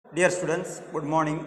dear students good morning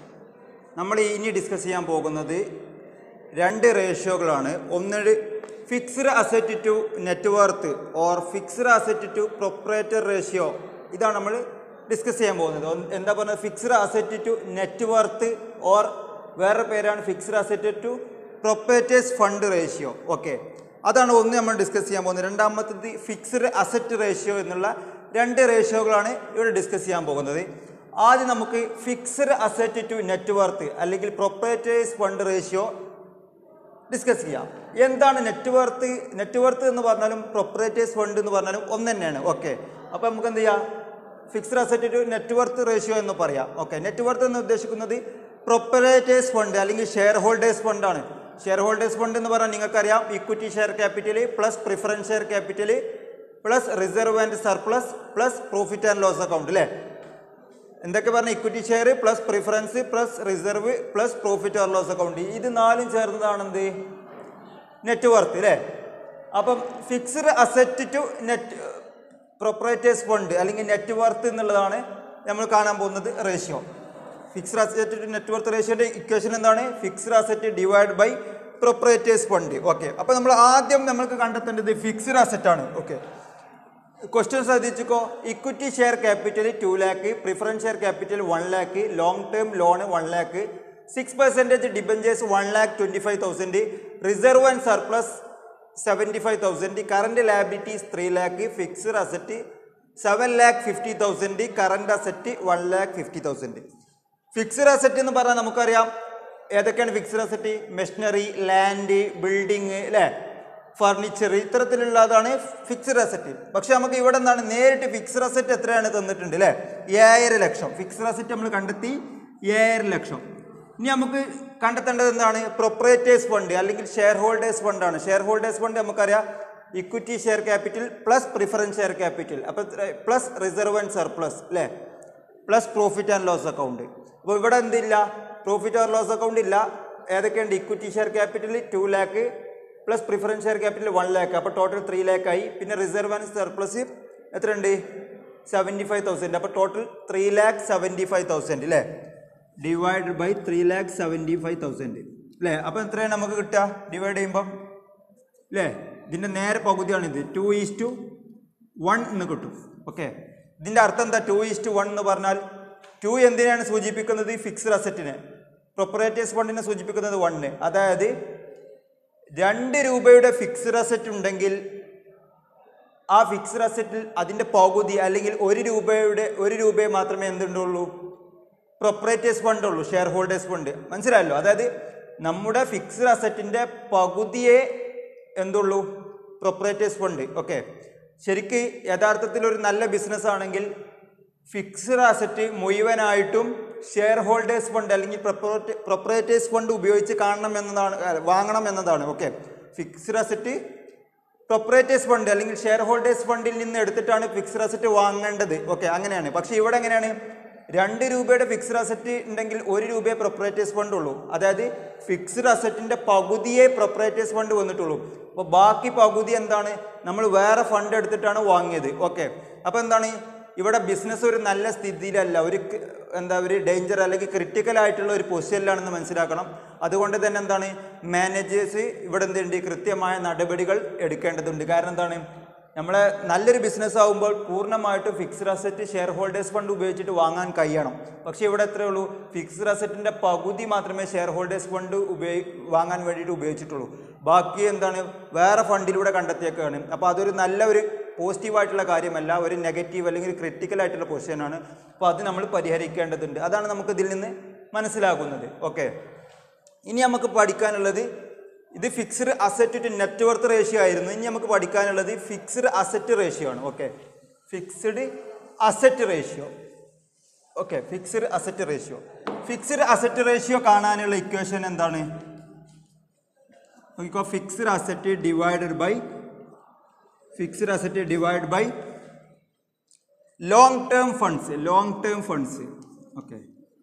നമ്മൾ ഇനി discuss ചെയ്യാൻ പോകുന്നത് രണ്ട് റേഷ്യോകളാണ് ഒന്ന് fixed asset to net worth or fixed asset to proprietor ratio ഇതാണ് നമ്മൾ ഡിസ്കസ് ചെയ്യാൻ പോകുന്നത് ഒന്ന് എന്താ പറയുന്നത് fixed asset to net worth or വേറെ പേരാണ് fixed asset to proprietors fund ratio okay അതാണ് ഒന്ന് നമ്മൾ ഡിസ്കസ് ചെയ്യാൻ പോകുന്നത് രണ്ടാമത്തത് ഫിക്സ്ഡ് അസറ്റ് റേഷ്യോ എന്നുള്ള രണ്ട് റേഷ്യോകളാണ് ഇവിടെ ഡിസ്കസ് ചെയ്യാൻ പോകുന്നത് ആദ്യം നമുക്ക് ഫിക്സ്ഡ് അസറ്റ് ടു നെറ്റ്വർത്ത് അല്ലെങ്കിൽ പ്രൊപ്പറേറ്റേഴ്സ് ഫണ്ട് റേഷ്യോ ഡിസ്കസ് ചെയ്യാം എന്താണ് നെറ്റ്വർത്ത് നെറ്റ്വർത്ത് എന്ന് പറഞ്ഞാലും പ്രൊപ്പറേറ്റേഴ്സ് ഫണ്ട് എന്ന് പറഞ്ഞാലും ഒന്ന് തന്നെയാണ് ഓക്കെ അപ്പോൾ നമുക്ക് എന്ത് ചെയ്യാം fixed asset to net worth ratio എന്ന് പറയാം ഓക്കെ നെറ്റ്വർത്ത് എന്ന് ഉദ്ദേശിക്കുന്നത് പ്രൊപ്പറേറ്റേഴ്സ് ഫണ്ട് അല്ലെങ്കിൽ ഷെയർ ഹോൾഡേഴ്സ് ഫണ്ടാണ് ഷെയർ ഹോൾഡേഴ്സ് ഫണ്ട് എന്ന് പറഞ്ഞാൽ നിങ്ങൾക്കറിയാം equity share capital plus preference share capital plus reserve and surplus plus profit and loss account അല്ലേ എന്തൊക്കെ പറഞ്ഞ equity share plus preference plus reserve plus profit or loss account ഇത് നാലും ചേർന്നതാണ് എന്ത് നെറ്റ് വർത്ത് അല്ലേ അപ്പം fixed asset to net proprietors fund അല്ലെങ്കിൽ നെറ്റ് വർത്ത് എന്നുള്ളതാണ് നമ്മൾ കാണാൻ പോകുന്നത് ratio fixed asset to net worth റേഷ്യോൻ്റെ ഇക്വേഷൻ എന്താണ് fixed asset divide by proprietors fund okay അപ്പോൾ നമ്മൾ ആദ്യം നമ്മൾക്ക് കണ്ടെത്തേണ്ടത് ഫിക്സ്ഡ് അസറ്റ് ആണ് ഓക്കെ ക്വസ്റ്റ്യൻ ശ്രദ്ധിച്ചുക്കോ equity share capital two lakh preference share capital one lakh long term loan one lakh six percentage debentures one lakh twenty five thousand reserve and surplus seventy five thousand current liabilities three lakh fixed asset seven lakh fifty thousand current asset one lakh fifty thousand fixed asset എന്ന് പറഞ്ഞാൽ നമുക്കറിയാം ഏതൊക്കെയാണ് fixed asset machinery land building അല്ലേ furniture ഇത്തരത്തിലുള്ളതാണ് fixed asset പക്ഷെ നമുക്ക് ഇവിടെ എന്താണ് നേരിട്ട് ഫിക്സ്ഡ് അസറ്റ് എത്രയാണ് തന്നിട്ടുണ്ട് അല്ലേ ഏഴര ലക്ഷം ഫിക്സ്ഡ് അസറ്റ് നമ്മൾ കണ്ടെത്തി ഏഴര ലക്ഷം ഇനി നമുക്ക് കണ്ടെത്തേണ്ടത് എന്താണ് പ്രൊപ്പറേറ്റേഴ്സ് ഫണ്ട് അല്ലെങ്കിൽ ഷെയർ ഹോൾഡേഴ്സ് ഫണ്ടാണ് ഷെയർ ഹോൾഡേഴ്സ് ഫണ്ട് നമുക്കറിയാം equity share capital plus preference share capital അപ്പോൾ പ്ലസ് റിസർവ് ആൻഡ് സർപ്ലസ് അല്ലേ plus profit and loss account അപ്പോൾ ഇവിടെ എന്തില്ല പ്രോഫിറ്റ് ആൻഡ് ലോസ് അക്കൗണ്ട് ഇല്ല ഏതൊക്കെയുണ്ട് equity share capital two lakh plus preference share capital one lakh അപ്പോൾ total three lakh ആയി പിന്നെ റിസർവ് ആൻഡ് സർപ്ലസ് എത്രയുണ്ട് സെവൻറ്റി ഫൈവ് തൗസൻഡ് അപ്പോൾ total three lakh seventy five thousand അല്ലേ divide by three lakh seventy five thousand അല്ലേ അപ്പോൾ എത്രയാണ് നമുക്ക് കിട്ടുക ഡിവൈഡ് ചെയ്യുമ്പം അല്ലേ ഇതിൻ്റെ നേരെ പകുതിയാണിത് ടു ഈസ് ടു വൺ എന്ന് കിട്ടും ഓക്കെ ഇതിൻ്റെ അർത്ഥം എന്താ ടു ഈസ് ടു വൺ എന്ന് പറഞ്ഞാൽ ടു എന്തിനാണ് സൂചിപ്പിക്കുന്നത് ഫിക്സ്ഡ് അസറ്റിനെ പ്രൊപ്പറേറ്റേഴ്സ് ഫണ്ടിനെ സൂചിപ്പിക്കുന്നത് വണ്ണ് അതായത് രണ്ട് രൂപയുടെ ഫിക്സ്ഡ് അസറ്റ് ഉണ്ടെങ്കിൽ ആ ഫിക്സ്ഡ് അസറ്റിൽ അതിൻ്റെ പകുതി അല്ലെങ്കിൽ ഒരു രൂപയുടെ ഒരു രൂപയെ മാത്രമേ എന്തുണ്ടുള്ളൂ പ്രൊപ്പറേറ്റേഴ്സ് ഫണ്ട് ഉള്ളൂ ഷെയർ ഹോൾഡേഴ്സ് ഫണ്ട് മനസ്സിലായല്ലോ അതായത് നമ്മുടെ ഫിക്സ്ഡ് അസറ്റിൻ്റെ പകുതിയെ എന്തുള്ളൂ പ്രൊപ്പറേറ്റേഴ്സ് ഫണ്ട് ഓക്കെ ശരിക്ക് യഥാർത്ഥത്തിൽ ഒരു നല്ല ബിസിനസ് ആണെങ്കിൽ ഫിക്സ്ഡ് അസറ്റ് മുഴുവനായിട്ടും ഷെയർ ഹോൾഡേഴ്സ് ഫണ്ട് അല്ലെങ്കിൽ പ്രൊപ്പറേറ്റേഴ്സ് ഫണ്ട് ഉപയോഗിച്ച് കാണണം എന്നതാണ് അല്ല, വാങ്ങണം എന്നതാണ് okay fixed asset proprietors fund അല്ലെങ്കിൽ ഷെയർ ഹോൾഡേഴ്സ് ഫണ്ടിൽ നിന്ന് എടുത്തിട്ടാണ് ഫിക്സ്ഡ് അസറ്റ് വാങ്ങേണ്ടത് ഓക്കെ അങ്ങനെയാണ് പക്ഷേ ഇവിടെ എങ്ങനെയാണ് രണ്ട് രൂപയുടെ ഫിക്സ്ഡ് അസറ്റ് ഉണ്ടെങ്കിൽ ഒരു രൂപയെ പ്രൊപ്പറേറ്റേഴ്സ് ഫണ്ട് ഉള്ളൂ അതായത് ഫിക്സ്ഡ് അസറ്റിൻ്റെ പകുതിയെ പ്രൊപ്പറേറ്റേഴ്സ് ഫണ്ട് വന്നിട്ടുള്ളൂ അപ്പോൾ ബാക്കി പകുതി എന്താണ് നമ്മൾ വേറെ ഫണ്ട് എടുത്തിട്ടാണ് വാങ്ങിയത് ഓക്കെ അപ്പോൾ എന്താണ് ഇവിടെ ബിസിനസ് ഒരു നല്ല സ്ഥിതിയിലല്ല ഒരു ക- എന്താ ഒരു ഡേഞ്ചർ അല്ലെങ്കിൽ ക്രിട്ടിക്കൽ ആയിട്ടുള്ള ഒരു പൊസിഷനിലാണെന്ന് മനസ്സിലാക്കണം അതുകൊണ്ട് തന്നെ എന്താണ് മാനേജേഴ്സ് ഇവിടെ എന്തുണ്ട് കൃത്യമായ നടപടികൾ എടുക്കേണ്ടതുണ്ട് കാരണം എന്താണ് നമ്മളെ നല്ലൊരു ബിസിനസ് ആകുമ്പോൾ പൂർണ്ണമായിട്ടും fixed asset share holders fund ഉപയോഗിച്ചിട്ട് വാങ്ങാൻ കഴിയണം പക്ഷേ ഇവിടെ എത്രയേ ഉള്ളൂ ഫിക്സ്ഡ് അസറ്റിൻ്റെ പകുതി മാത്രമേ ഷെയർ ഹോൾഡേഴ്സ് ഫണ്ട് ഉപയോഗി വാങ്ങാൻ വേണ്ടിയിട്ട് ഉപയോഗിച്ചിട്ടുള്ളൂ ബാക്കി എന്താണ് വേറെ ഫണ്ടിലൂടെ കണ്ടെത്തിയേക്കാണ് അപ്പോൾ അതൊരു നല്ല ഒരു പോസിറ്റീവായിട്ടുള്ള കാര്യമല്ല ഒരു നെഗറ്റീവ് അല്ലെങ്കിൽ ക്രിട്ടിക്കൽ ആയിട്ടുള്ള പൊസിഷനാണ് അപ്പോൾ അത് നമ്മൾ പരിഹരിക്കേണ്ടതുണ്ട് അതാണ് നമുക്ക് ഇതിൽ നിന്ന് മനസ്സിലാകുന്നത് ഓക്കെ ഇനി നമുക്ക് പഠിക്കാനുള്ളത് ഇത് fixed asset to net worth ratio ആയിരുന്നു ഇനി നമുക്ക് പഠിക്കാനുള്ളത് ഫിക്സ്ഡ് അസറ്റ് റേഷ്യോ ആണ് okay fixed asset ratio okay fixed asset ratio fixed asset ratio കാണാനുള്ള ഇക്വേഷൻ എന്താണ് നോക്കിക്കോ fixed asset divided by fixed asset divide by long term funds long term funds okay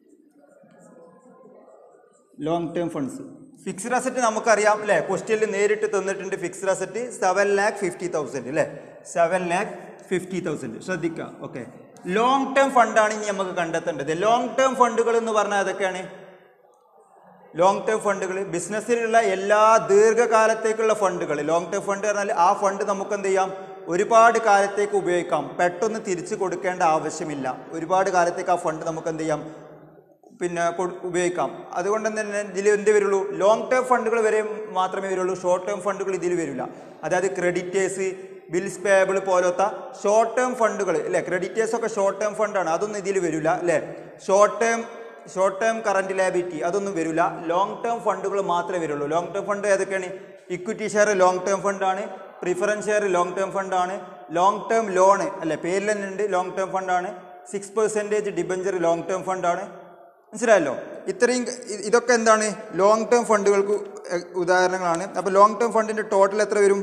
long term funds fixed asset നമുക്കറിയാം അല്ലേ ക്വസ്റ്റ്യനിൽ നേരിട്ട് തന്നിട്ടുണ്ട് fixed asset seven lakh fifty thousand അല്ലേ seven lakh fifty thousand ശ്രദ്ധിക്കുക ഓക്കെ ലോങ് ടേം ഫണ്ടാണ് ഇനി നമുക്ക് കണ്ടെത്തേണ്ടത് ലോങ് ടേം ഫണ്ടുകൾ എന്ന് പറഞ്ഞാൽ അതൊക്കെയാണ് ലോങ് ടേം ഫണ്ടുകൾ ബിസിനസ്സിലുള്ള എല്ലാ ദീർഘകാലത്തേക്കുള്ള ഫണ്ടുകൾ ലോങ് ടേം ഫണ്ട് പറഞ്ഞാൽ ആ ഫണ്ട് നമുക്ക് എന്ത് ചെയ്യാം ഒരുപാട് കാലത്തേക്ക് ഉപയോഗിക്കാം പെട്ടെന്ന് തിരിച്ചു കൊടുക്കേണ്ട ആവശ്യമില്ല ഒരുപാട് കാലത്തേക്ക് ആ ഫണ്ട് നമുക്ക് എന്ത് ചെയ്യാം പിന്നെ കൊട്- ഉപയോഗിക്കാം അതുകൊണ്ട് തന്നെ ഇതിൽ എന്ത് വരുള്ളൂ ലോങ് ടേം ഫണ്ടുകൾ വരെ മാത്രമേ വരുള്ളൂ ഷോർട്ട് ടേം ഫണ്ടുകൾ ഇതിൽ വരില്ല അതായത് ക്രെഡിറ്റേഴ്സ് ബിൽസ് പേബിൾ പോലത്തെ ഷോർട്ട് ടേം ഫണ്ടുകൾ അല്ലേ ക്രെഡിറ്റേഴ്സ് ഒക്കെ ഷോർട്ട് ടേം ഫണ്ടാണ് അതൊന്നും ഇതിൽ വരില്ല അല്ലേ short term short term current liability അതൊന്നും വരില്ല ലോങ് ടേം ഫണ്ടുകൾ മാത്രമേ വരുള്ളൂ ലോങ് ടേം ഫണ്ട് ഏതൊക്കെയാണ് ഇക്വിറ്റി ഷെയർ ലോങ് ടേം ഫണ്ടാണ് പ്രിഫറൻസ് ഷെയർ ലോങ് ടേം ഫണ്ടാണ് ലോങ് ടേം ലോണ് അല്ലെ പേരിൽ തന്നെ ഉണ്ട് ലോങ് ടേം ഫണ്ടാണ് six percentage debenture long term ഫണ്ടാണ് മനസ്സിലായല്ലോ ഇത്രയും ഇ- ഇതൊക്കെ എന്താണ് ലോങ് ടേം ഫണ്ടുകൾക്ക് എ- ഉദാഹരണങ്ങളാണ് അപ്പോൾ ലോങ് ടേം ഫണ്ടിൻ്റെ ടോട്ടൽ എത്ര വരും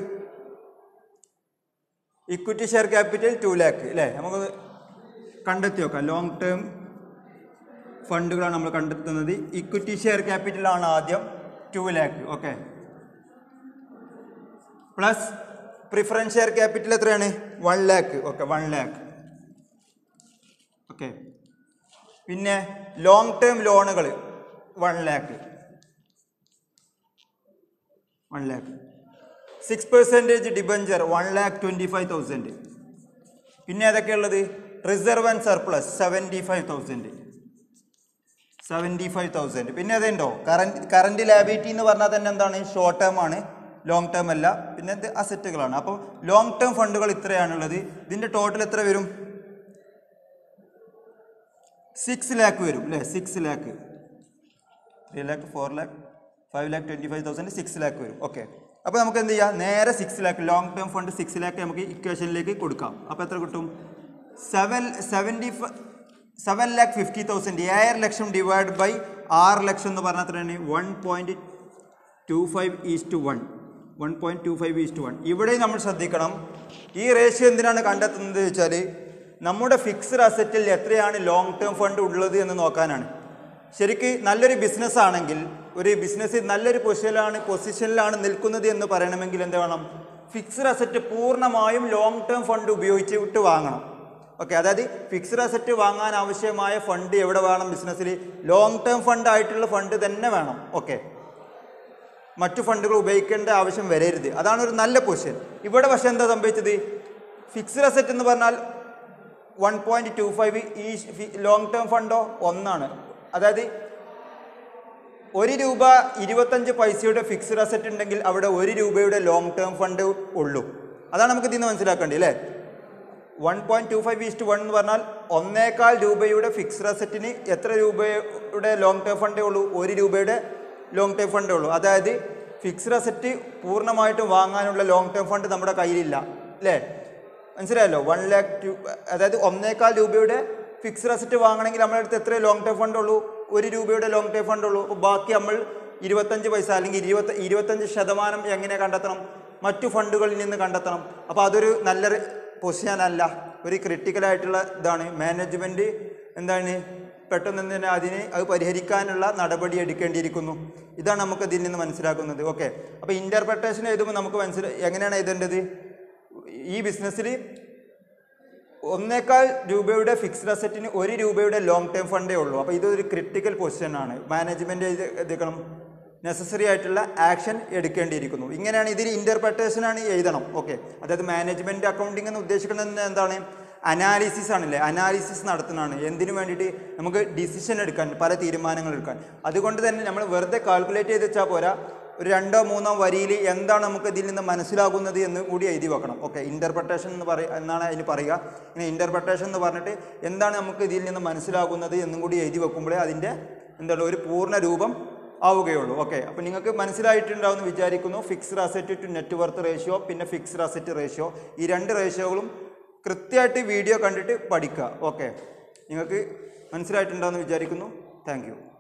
equity share capital two lakh അല്ലേ നമുക്ക് കണ്ടെത്തി നോക്കാം ലോങ് ടേം ഫണ്ടുകളാണ് നമ്മൾ കണ്ടെത്തുന്നത് ഇക്വിറ്റി ഷെയർ ക്യാപിറ്റൽ ആണ് ആദ്യം two lakh okay plus preference share capital എത്രയാണ് one lakh okay one lakh okay പിന്നെ ലോങ് ടേം ലോണുകൾ one lakh one lakh six percentage debenture one lakh twenty five thousand പിന്നെ ഏതൊക്കെയുള്ളത് reserve and surplus seventy five thousand seventy five thousand പിന്നെ അതുണ്ടോ current current liability എന്ന് പറഞ്ഞാൽ തന്നെ എന്താണ് ഷോർട്ട് ടേം ആണ് ലോങ് ടേം അല്ല പിന്നെ ഇത് അസറ്റുകളാണ് അപ്പോൾ ലോങ് ടേം ഫണ്ടുകൾ ഇത്രയാണുള്ളത് ഇതിൻ്റെ ടോട്ടൽ എത്ര വരും സിക്സ് ലാക്ക് വരും അല്ലേ six lakh three lakh four lakh five lakh twenty five thousand six lakh വരും ഓക്കെ അപ്പോൾ നമുക്ക് എന്ത് ചെയ്യാം നേരെ six lakh long term fund six lakh നമുക്ക് ഇക്വേഷനിലേക്ക് കൊടുക്കാം അപ്പോൾ എത്ര കിട്ടും seven seventy seven lakh fifty thousand ഏഴര ലക്ഷം ഡിവൈഡ് ബൈ ആറ് ലക്ഷം എന്ന് പറഞ്ഞാൽ എത്രയാണ് one point two five is to one one point two five is to one ഇവിടെ നമ്മൾ ശ്രദ്ധിക്കണം ഈ റേഷ്യോ എന്തിനാണ് കണ്ടെത്തുന്നത് വെച്ചാൽ നമ്മുടെ ഫിക്സ്ഡ് അസറ്റിൽ എത്രയാണ് ലോങ് ടേം ഫണ്ട് ഉള്ളത് എന്ന് നോക്കാനാണ് ശരിക്ക് നല്ലൊരു ബിസിനസ് ആണെങ്കിൽ ഒരു ബിസിനസ് നല്ലൊരു പൊസിഷനിലാണ് പൊസിഷനിലാണ് നിൽക്കുന്നത് എന്ന് പറയണമെങ്കിൽ എന്ത് വേണം ഫിക്സ്ഡ് അസറ്റ് പൂർണ്ണമായും ലോങ് ടേം ഫണ്ട് ഉപയോഗിച്ചിട്ട് വാങ്ങണം ഓക്കെ അതായത് ഫിക്സ്ഡ് അസറ്റ് വാങ്ങാൻ ആവശ്യമായ ഫണ്ട് എവിടെ വേണം ബിസിനസ്സിൽ ലോങ് ടേം ഫണ്ട് ആയിട്ടുള്ള ഫണ്ട് തന്നെ വേണം ഓക്കെ മറ്റു ഫണ്ടുകൾ ഉപയോഗിക്കേണ്ട ആവശ്യം വരരുത് അതാണ് ഒരു നല്ല പൊസിഷൻ ഇവിടെ പക്ഷെ എന്താ സംഭവിച്ചത് ഫിക്സ്ഡ് അസറ്റ് എന്ന് പറഞ്ഞാൽ വൺ പോയിന്റ് ടു ഫൈവ് ഈ ലോങ് ടേം ഫണ്ടോ ഒന്നാണ് അതായത് ഒരു രൂപ ഇരുപത്തഞ്ച് പൈസയുടെ ഫിക്സ്ഡ് അസറ്റ് ഉണ്ടെങ്കിൽ അവിടെ ഒരു രൂപയുടെ ലോങ് ടേം ഫണ്ട് ഉള്ളൂ അതാണ് നമുക്ക് ഇതിൽ നിന്ന് മനസ്സിലാക്കേണ്ടത് അല്ലേ one point two five is to one എന്ന് പറഞ്ഞാൽ ഒന്നേകാൽ രൂപയുടെ ഫിക്സ്ഡ് അസറ്റിന് എത്ര രൂപയുടെ ലോങ് ടേം ഫണ്ടേ ഉള്ളൂ ഒരു രൂപയുടെ ലോങ് ടേം ഫണ്ടേ ഉള്ളൂ അതായത് ഫിക്സ്ഡ് അസറ്റ് പൂർണ്ണമായിട്ടും വാങ്ങാനുള്ള ലോങ് ടേം ഫണ്ട് നമ്മുടെ കയ്യിലില്ല അല്ലേ മനസ്സിലായല്ലോ വൺ ലാക്ക് ടു അതായത് ഒന്നേകാൽ രൂപയുടെ ഫിക്സ്ഡ് അസറ്റ് വാങ്ങണമെങ്കിൽ നമ്മുടെ അടുത്ത് എത്ര ലോങ് ടേം ഫണ്ട് ഉള്ളൂ ഒരു രൂപയുടെ ലോങ് ടേം ഫണ്ട് ഉള്ളൂ അപ്പോൾ ബാക്കി നമ്മൾ ഇരുപത്തഞ്ച് പൈസ അല്ലെങ്കിൽ ഇരുപത്തി ഇരുപത്തഞ്ച് ശതമാനം എങ്ങനെ കണ്ടെത്തണം മറ്റു ഫണ്ടുകളിൽ നിന്ന് കണ്ടെത്തണം അപ്പോൾ അതൊരു നല്ലൊരു പൊസിഷൻ അല്ല ഒരു ക്രിട്ടിക്കൽ ആയിട്ടുള്ള ഇതാണ് മാനേജ്മെൻറ്റ് എന്താണ് പെട്ടെന്ന് തന്നെ അതിന് അത് പരിഹരിക്കാനുള്ള നടപടി എടുക്കേണ്ടിയിരിക്കുന്നു ഇതാണ് നമുക്ക് ഇതിൽ നിന്ന് മനസ്സിലാക്കുന്നത് ഓക്കെ അപ്പോൾ ഇൻ്റർപ്രിട്ടേഷൻ എഴുതുമ്പോൾ നമുക്ക് മനസ്സിലായി എങ്ങനെയാണ് എഴുതേണ്ടത് ഈ ബിസിനസ്സിൽ ഒന്നേക്കാൾ രൂപയുടെ ഫിക്സ്ഡ് അസറ്റിന് ഒരു രൂപയുടെ ലോങ് ടേം ഫണ്ടേ ഉള്ളൂ അപ്പോൾ ഇതൊരു ക്രിട്ടിക്കൽ പൊസിഷൻ ആണ് മാനേജ്മെൻറ്റ് എടുക്കണം നെസസറി ആയിട്ടുള്ള ആക്ഷൻ എടുക്കേണ്ടിയിരിക്കുന്നു ഇങ്ങനെയാണ് ഇതിൽ ഇൻ്റർപ്രിട്ടേഷൻ ആണ് എഴുതണം ഓക്കെ അതായത് മാനേജ്മെൻറ്റ് അക്കൗണ്ടിംഗ് എന്ന് ഉദ്ദേശിക്കുന്നത് എന്താണ് അനാലിസിസ് ആണല്ലേ അനാലിസിസ് നടത്തുന്നതാണ് എന്തിനു വേണ്ടിയിട്ട് നമുക്ക് ഡിസിഷൻ എടുക്കാൻ പല തീരുമാനങ്ങൾ എടുക്കാൻ അതുകൊണ്ട് തന്നെ നമ്മൾ വെറുതെ കാൽക്കുലേറ്റ് ചെയ്ത് വെച്ചാൽ പോരാ ഒരു രണ്ടോ മൂന്നോ വരിയിൽ എന്താണ് നമുക്ക് ഇതിൽ നിന്ന് മനസ്സിലാകുന്നത് എന്ന് കൂടി എഴുതി വെക്കണം ഓക്കെ ഇൻ്റർപ്രിട്ടേഷൻ എന്ന് പറയുക എന്നാണ് അതിന് പറയുക ഇങ്ങനെ ഇൻ്റർപ്രിട്ടേഷൻ എന്ന് പറഞ്ഞിട്ട് എന്താണ് നമുക്ക് ഇതിൽ നിന്ന് മനസ്സിലാകുന്നത് എന്നും കൂടി എഴുതി വെക്കുമ്പോഴേ അതിൻ്റെ എന്താണ് ഒരു പൂർണ്ണ രൂപം ആവുകയുള്ളൂ ഓക്കെ അപ്പോൾ നിങ്ങൾക്ക് മനസ്സിലായിട്ടുണ്ടാവുമെന്ന് വിചാരിക്കുന്നു fixed asset to net worth ratio പിന്നെ ഫിക്സ്ഡ് അസറ്റ് റേഷ്യോ ഈ രണ്ട് റേഷ്യോകളും കൃത്യമായിട്ട് വീഡിയോ കണ്ടിട്ട് പഠിക്കുക ഓക്കെ നിങ്ങൾക്ക് മനസ്സിലായിട്ടുണ്ടാവുമെന്ന് വിചാരിക്കുന്നു താങ്ക്